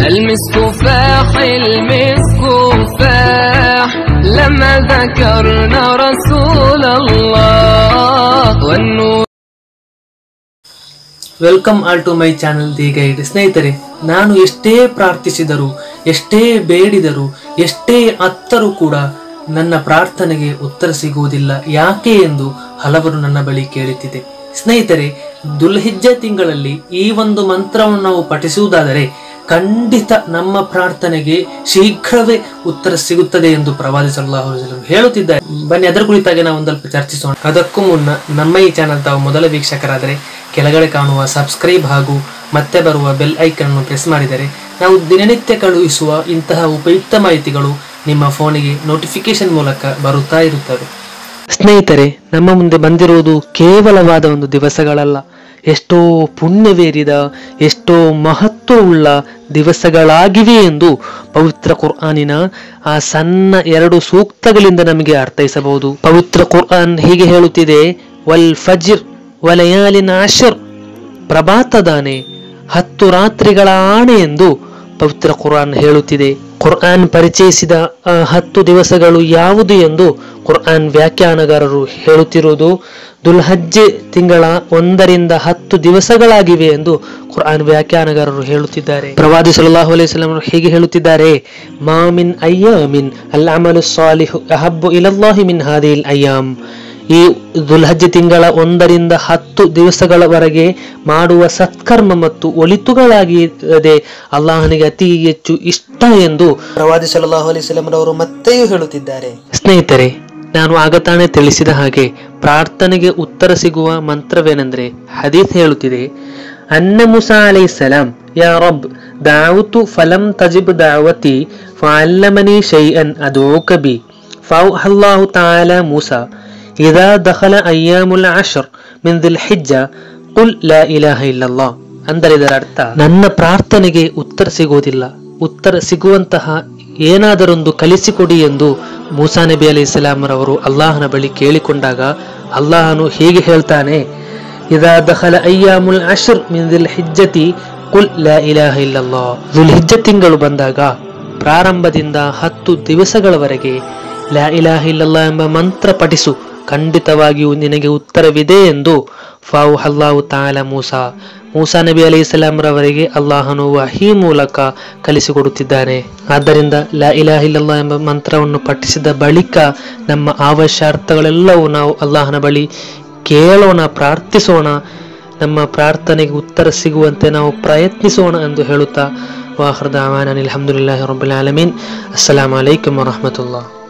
المسك فاح المسك فاح لما ذكرنا رسول الله والنور welcome all to my channel the guide ಸ್ನೇಹಿತರೆ ನಾನು ಎಷ್ಟೇ ಪ್ರಾರ್ಥಿಸಿದರೂ ಎಷ್ಟೇ ಬೇಡಿದರೂ ಎಷ್ಟೇ ಅತ್ತರೂ ಕೂಡ ನನ್ನ ಪ್ರಾರ್ಥನೆಗೆ ಉತ್ತರ ಸಿಗುವುದಿಲ್ಲ ಯಾಕೆ ಎಂದು ಹಲವರು ನನ್ನ ಬಳಿ ಕೇಳುತ್ತಿದೆ ಸ್ನೇಹಿತರೆ ದುಲ್ಹಿಜ್ಜ ತಿಂಗಳಲ್ಲಿ ಈ ಒಂದು ಮಂತ್ರವನ್ನು ನಾವು ಪಠಿಸುವುದಾದರೆ ಖಂಡಿತ ನಮ್ಮ ಪ್ರಾರ್ಥನೆಗೆ ಶೀಘ್ರವೇ ಉತ್ತರ ಸಿಗುತ್ತದೆ ಎಂದು ಪ್ರವಾದಿ ಸಲ್ಲಾಹು ಅಲೈಹಿ ವಸಲ್ಲಂ ಹೇಳುತ್ತಿದ್ದಾರೆ ಬನ್ನಿ ಅದರ ಕುರಿತಾಗಿ ನಾವು ಒಂದಲ್ಪ ಚರ್ಚಿಸೋಣ ಅದಕ್ಕೂ ಮುನ್ನ ನಮ್ಮ ಈ ಚಾನಲ್ ತಾವು ಮೊದಲ ವೀಕ್ಷಕರಾದರೆ ಕೆಳಗಡೆ ಕಾಣುವ ಸಬ್ಸ್ಕ್ರೈಬ್ ಹಾಗೂ ಮತ್ತೆ ಬರುವ ಬೆಲ್ ಐಕನ್ ಅನ್ನು ಪ್ರೆಸ್ ಮಾಡಿದರೆ ನಾವು ದಿನನಿತ್ಯ ಕಳುಹಿಸುವ ಇಂತಹ ಉಪಯುಕ್ತ ಮಾಹಿತಿಗಳು ನಿಮ್ಮ ಫೋನಿಗೆ ನೋಟಿಫಿಕೇಶನ್ ಮೂಲಕ ಬರುತ್ತಾ ಇರುತ್ತವೆ ಸ್ನೇಹಿತರೆ ನಮ್ಮ ಮುಂದೆ ಬಂದಿರುವುದು ಕೇವಲವಾದ ಒಂದು ದಿವಸಗಳಲ್ಲ ಎಷ್ಟೋ ಪುಣ್ಯವೇರಿದ ಎಷ್ಟೋ ಮಹತ್ವವುಳ್ಳ ದಿವಸಗಳಾಗಿವೆ ಎಂದು ಪವಿತ್ರ ಕುರ್ಆನಿನ ಆ ಸಣ್ಣ ಎರಡು ಸೂಕ್ತಗಳಿಂದ ನಮಗೆ ಅರ್ಥೈಸಬಹುದು ಪವಿತ್ರ ಕುರ್ಆನ್ ಹೀಗೆ ಹೇಳುತ್ತಿದೆ ವಲ್ ಫಜಿರ್ ವಲಯಾಲಿನ ಅಶರ್ ಪ್ರಭಾತದಾನೆ ಹತ್ತು ರಾತ್ರಿಗಳ ಆಣೆ ಎಂದು ಪವಿತ್ರ ಕುರ್ಆನ್ ಹೇಳುತ್ತಿದೆ ಕುರ್ಆನ್ ಪರಿಚಯಿಸಿದ ಆ ಹತ್ತು ದಿವಸಗಳು ಯಾವುದು ಎಂದು ಕುರ್ಆನ್ ವ್ಯಾಖ್ಯಾನಗಾರರು ಹೇಳುತ್ತಿರುವುದು ದುಲ್ಹಜ್ಜೆ ತಿಂಗಳ ಒಂದರಿಂದ ಹತ್ತು ದಿವಸಗಳಾಗಿವೆ ಎಂದು ಕುರ್ಆನ್ ವ್ಯಾಖ್ಯಾನಗಾರರು ಹೇಳುತ್ತಿದ್ದಾರೆ ಪ್ರವಾದಿ ಸಲ್ಲಲ್ಲಾಹು ಅಲೈಹಿ ವಸಲ್ಲಂ ಹೀಗೆ ಹೇಳುತ್ತಿದ್ದಾರೆ ಮಾಮಿನ್ ಅಯ್ಯಾಮಿನ್ ಅಲ್ ಅಮಲು ಸಾಲಿಹು ಅಹಬ್ಬು ಇಲಲ್ಲಾಹಿ ಮಿನ್ ಹಾದಿಲ್ ಅಯ್ಯಾಮ್ ಈ ದುಲ್ಹಜ್ಜೆ ತಿಂಗಳ ಒಂದರಿಂದ ಹತ್ತು ದಿವಸಗಳವರೆಗೆ ಮಾಡುವ ಸತ್ಕರ್ಮ ಮತ್ತು ಒಳಿತುಗಳಾಗಿದೆ ಅಲ್ಲಾಹನಿಗೆ ಅತಿ ಹೆಚ್ಚು ಇಷ್ಟ ಎಂದು ಪ್ರವಾದಿ ಸಲ್ಲಾಹು ಅಲೈಹಿ ರವರು ಮತ್ತೆಯೂ ಹೇಳುತ್ತಿದ್ದಾರೆ ಸ್ನೇಹಿತರೆ ನಾನು ಆಗ ತಾನೇ ತಿಳಿಸಿದ ಹಾಗೆ ಪ್ರಾರ್ಥನೆಗೆ ಉತ್ತರ ಸಿಗುವ ಮಂತ್ರವೇನೆಂದ್ರೆ ಹದೀತ್ ಹೇಳುತ್ತಿದೆ ಅನ್ನ ಮುಸಾ ಅಲೈ ಸಲಾಂ ಯಾ ರಬ್ ದಾವುತು ಫಲಂ ತಜಿಬ್ ದಾವತಿ ಫಅಲ್ಲಮನಿ ಶೈಅನ್ ಅದೂಕ ಬಿ فأوحى الله تعالى موسى إذا دخل أيام العشر من ذي الحجة قل لا إله إلا الله ಅಂದರೆ ಇದರ ಅರ್ಥ ನನ್ನ ಪ್ರಾರ್ಥನೆಗೆ ಉತ್ತರ ಸಿಗುವುದಿಲ್ಲ ಉತ್ತರ ಸಿಗುವಂತಹ ಏನಾದರೊಂದು ಕಲಿಸಿಕೊಡಿ ಎಂದು ಮೂಸಾ ನಬಿ ಅಲೈ ರವರು ಅಲ್ಲಾಹನ ಬಳಿ ಕೇಳಿಕೊಂಡಾಗ ಅಲ್ಲಾಹನು ಹೀಗೆ ಹೇಳ್ತಾನೆ ಇದಾ ದಖಲ ಅಯ್ಯಾಮುಲ್ ಅಶರ್ ಮಿನ್ ದಿಲ್ ಹಿಜ್ಜತಿ ಕುಲ್ ಲಾ ಇಲಾಹ ಇಲ್ಲಲ್ಲಾ ದುಲ್ ಹಿಜ್ಜ ತಿಂಗಳು ಬಂದಾಗ ಪ್ರಾರಂಭದಿಂದ ಹತ್ತು ದಿವಸಗಳವರೆಗೆ ಲಾ ಇಲಾಹ ಇಲ್ಲಲ್ಲಾ ಎಂಬ ಮಂತ್ರ ಪಠಿಸು ಖಂಡಿತವಾಗಿಯೂ ನಿನಗೆ ಉತ್ತರವಿದೆ ಎಂದು ಫಾವು ಅಲ್ಲಾಹು ತಾಲ ಮೂಸಾ ಮೂಸಾ ನಬಿ ಅಲಿ ರವರಿಗೆ ಅಲ್ಲಾಹನು ವಹಿ ಮೂಲಕ ಕಲಿಸಿಕೊಡುತ್ತಿದ್ದಾನೆ ಆದ್ದರಿಂದ ಲಾ ಇಲಾಹ ಇಲ್ಲಲ್ಲಾ ಎಂಬ ಮಂತ್ರವನ್ನು ಪಠಿಸಿದ ಬಳಿಕ ನಮ್ಮ ಅವಶ್ಯಾರ್ಥಗಳೆಲ್ಲವೂ ನಾವು ಅಲ್ಲಾಹನ ಬಳಿ ಕೇಳೋಣ ಪ್ರಾರ್ಥಿಸೋಣ ನಮ್ಮ ಪ್ರಾರ್ಥನೆಗೆ ಉತ್ತರ ಸಿಗುವಂತೆ ನಾವು ಪ್ರಯತ್ನಿಸೋಣ ಎಂದು ಹೇಳುತ್ತಾ ವಾಹರ್ದ ಅಮಾನ್ ಅನಿಲ್ ಅಲ್ಹಮ್ದುಲಿಲ್ಲಾಹಿ ರಬ್ಬಿಲ್ ಆಲಮೀನ್ ಅಸ್ಸಲಾಮು ಅಲೈಕುಮ್ ವರಹಮತುಲ್ಲಾಹ್